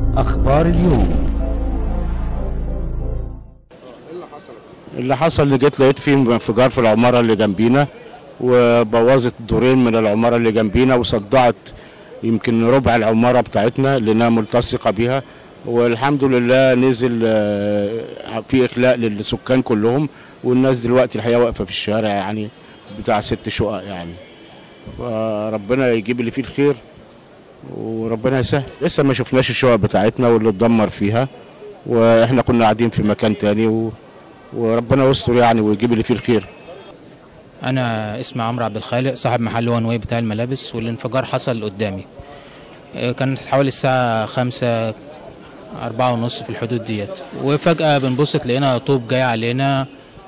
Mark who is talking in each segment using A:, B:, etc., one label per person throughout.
A: أخبار اليوم
B: اللي حصل اللي جيت لقيت فيه انفجار في العمارة اللي جنبينا وبوظت دورين من العمارة اللي جنبينا وصدعت يمكن ربع العمارة بتاعتنا لأنها ملتصقة بيها والحمد لله نزل آه، في إخلاء للسكان كلهم والناس دلوقتي الحقيقة واقفة في الشارع يعني بتاع ست شقق يعني فربنا يجيب اللي فيه الخير وربنا يسهل لسه ما شفناش الشقق بتاعتنا واللي اتدمر فيها واحنا كنا قاعدين في مكان تاني و... وربنا يستر يعني ويجيب اللي فيه الخير
C: انا اسمي عمرو عبد الخالق صاحب محل وان واي بتاع الملابس والانفجار حصل قدامي آه، كانت حوالي الساعة خمسة أربعة ونص في الحدود ديت وفجأة بنبص تلاقينا طوب جاي علينا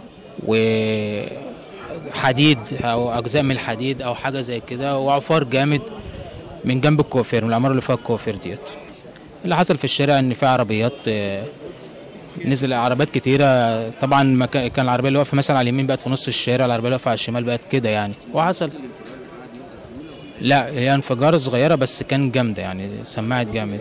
C: وحديد أو أجزاء من الحديد أو حاجة زي كده وعفار جامد من جنب الكوافير من العمارة اللي فيها الكوافير ديت اللي حصل في الشارع إن في عربيات آه، نزل عربيات كتيرة طبعا ما كان كان العربية اللي واقفة مثلا على اليمين بقت في نص الشارع العربية اللي واقفة على الشمال بقت كده يعني وحصل لا هي انفجارة صغيرة بس كان جامدة يعني سمعت جامد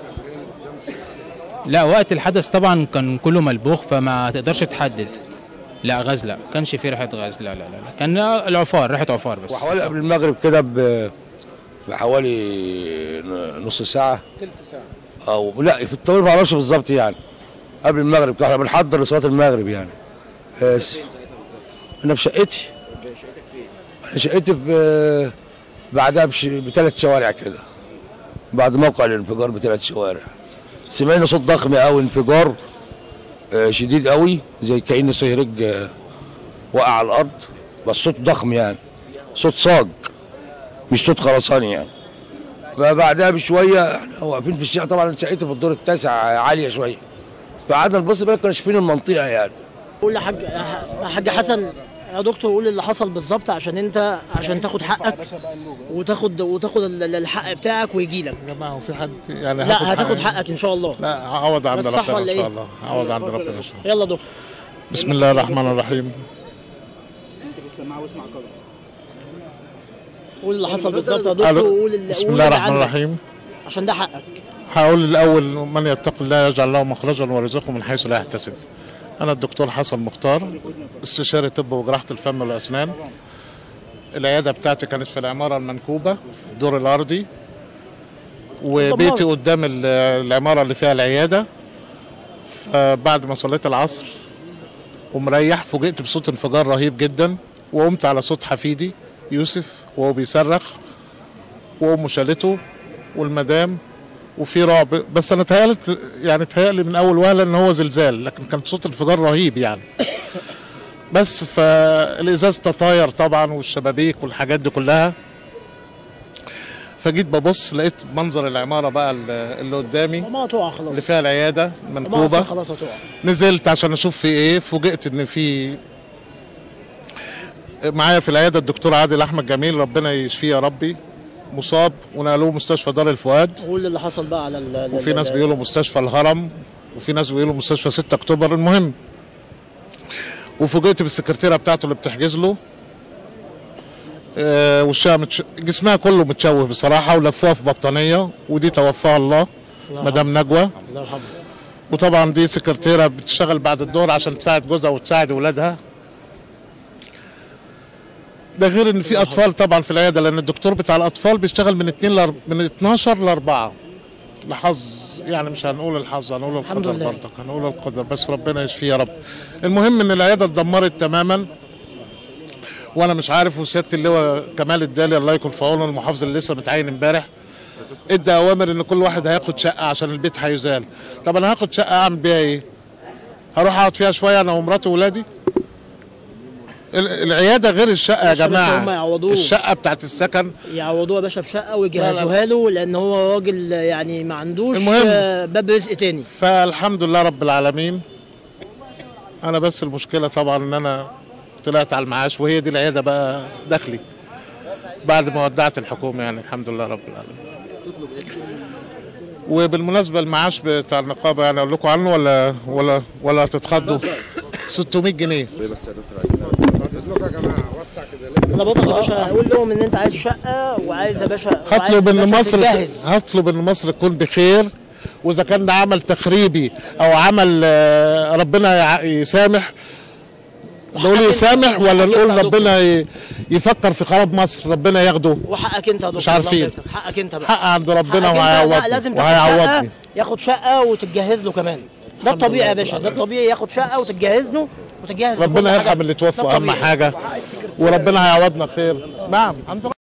C: لا وقت الحدث طبعا كان كله ملبوخ فما تقدرش تحدد لا غاز لا كانش في ريحة غاز لا لا لا, لا. كان العفار ريحة عفار بس
D: وحوالي قبل المغرب كده ب- بحوالي نص ساعة
C: تلت ساعة
D: أو لا في الطويل ما اعرفش بالظبط يعني قبل المغرب كده احنا بنحضر لصلاة المغرب يعني بس أنا في شقتي أنا شقتي ب- بعدها بش- بثلاث شوارع كده بعد موقع الانفجار بثلاث شوارع سمعنا صوت ضخم قوي انفجار آه، شديد قوي زي كأن صهرج آه، وقع على الأرض بس صوت ضخم يعني صوت صاج مش صوت خرساني يعني فبعدها بشويه احنا واقفين في الشقه طبعا شقتي في الدور التاسع عاليه شويه فقعدنا نبص بقى كنا شايفين المنطقه يعني
E: قول لحاج يا حاج حسن يا دكتور قول اللي حصل بالظبط عشان انت عشان تاخد حقك وتاخد وتاخد ال- ال- الحق بتاعك ويجي لك
F: يا جماعه هو في حد يعني
E: لا هتاخد حقك ان شاء الله
F: لا عوض عند
E: بس صح
F: ربنا
E: ولا
F: ان شاء
E: إيه؟
F: الله عوض عند ربنا ان شاء الله
E: يلا يا دكتور
F: بسم الله الرحمن الرحيم
E: قول اللي حصل بالظبط يا دكتور
F: ألو.
E: وقول اللي
F: بسم
E: قول
F: الله
E: اللي
F: الرحمن
E: عندك،
F: الرحيم
E: عشان ده حقك
F: هقول الاول من يتق الله يجعل له مخرجا ويرزقه من حيث لا يحتسب انا الدكتور حسن مختار استشاري طب وجراحه الفم والاسنان العياده بتاعتي كانت في العماره المنكوبه في الدور الارضي وبيتي قدام ال- العماره اللي فيها العياده فبعد ما صليت العصر ومريح فوجئت بصوت انفجار رهيب جدا وقمت على صوت حفيدي يوسف وهو بيصرخ وامه شالته والمدام وفي رعب بس انا تهيألت يعني تهيألي من اول وهله ان هو زلزال لكن كان صوت انفجار رهيب يعني بس فالازاز تطاير طبعا والشبابيك والحاجات دي كلها فجيت ببص لقيت منظر العماره بقى اللي اللي قدامي
E: ما هتقع خلاص
F: اللي فيها العياده
E: ما أصلاً
F: منكوبه
E: خلاص هتقع
F: نزلت عشان اشوف في ايه فوجئت ان في معايا في العياده الدكتور عادل احمد جميل ربنا يشفيه يا ربي مصاب ونقلوه مستشفى دار الفؤاد
E: قول اللي حصل بقى على ال- ال-
F: وفي ناس
E: ال-
F: بيقولوا مستشفى الهرم وفي ناس بيقولوا مستشفى 6 اكتوبر المهم وفوجئت بالسكرتيره بتاعته اللي بتحجز له آه وشها متش... جسمها كله متشوه بصراحه ولفوها في بطانيه ودي توفاها الله
E: الله
F: مدام نجوى
E: الله يرحمه
F: وطبعا دي سكرتيره بتشتغل بعد الظهر عشان تساعد جوزها وتساعد ولادها ده غير ان في اطفال طبعا في العياده لان الدكتور بتاع الاطفال بيشتغل من 2 لر... من 12 ل 4 لحظ يعني مش هنقول الحظ هنقول
E: الحمد
F: القدر
E: لله.
F: برضك هنقول القدر بس ربنا يشفيه يا رب المهم ان العياده اتدمرت تماما وانا مش عارف وسياده اللواء كمال الدالي الله يكون في عونه المحافظ اللي لسه متعين امبارح ادى اوامر ان كل واحد هياخد شقه عشان البيت هيزال طب انا هاخد شقه اعمل بيها ايه هروح اقعد فيها شويه انا ومراتي وولادي ال- العياده غير الشقه يا
E: باشا، بس
F: جماعه
E: هم يعوضوه.
F: الشقه بتاعت السكن
E: يعوضوها يا باشا بشقه ويجهزوها له لان هو راجل يعني ما عندوش
F: المهم.
E: آه، باب رزق تاني
F: فالحمد لله رب العالمين انا بس المشكله طبعا ان انا طلعت على المعاش وهي دي العياده بقى دخلي بعد ما ودعت الحكومه يعني الحمد لله رب العالمين وبالمناسبه المعاش بتاع النقابه يعني اقول لكم عنه ولا ولا ولا تتخضوا 600 جنيه
E: انا بطل يا باشا قول لهم ان انت عايز شقه وعايز يا باشا وعايز
F: هطلب
E: يا
F: ان
E: باشا
F: مصر
E: تتجهز.
F: هطلب ان مصر تكون بخير واذا كان ده عمل تخريبي او عمل آه، ربنا يع- يسامح نقول يسامح ولا نقول ربنا ي- يفكر في خراب مصر ربنا ياخده
E: وحقك انت يا دكتور
F: مش عارفين.
E: الله يبارك. حقك انت بقى
F: حق عند ربنا
E: حقك انت. لا،
F: وهيعوضني
E: لازم تاخد
F: وهيعوضني
E: شقه ياخد شقه وتتجهز له كمان ده الطبيعي يا باشا ده الطبيعي ياخد شقه وتتجهز له وتتجهز له كل
F: ربنا
E: حاجة.
F: يرحم اللي
E: ده
F: توفوا اهم
E: الطبيعي.
F: حاجه وربنا هيعوضنا خير نعم عند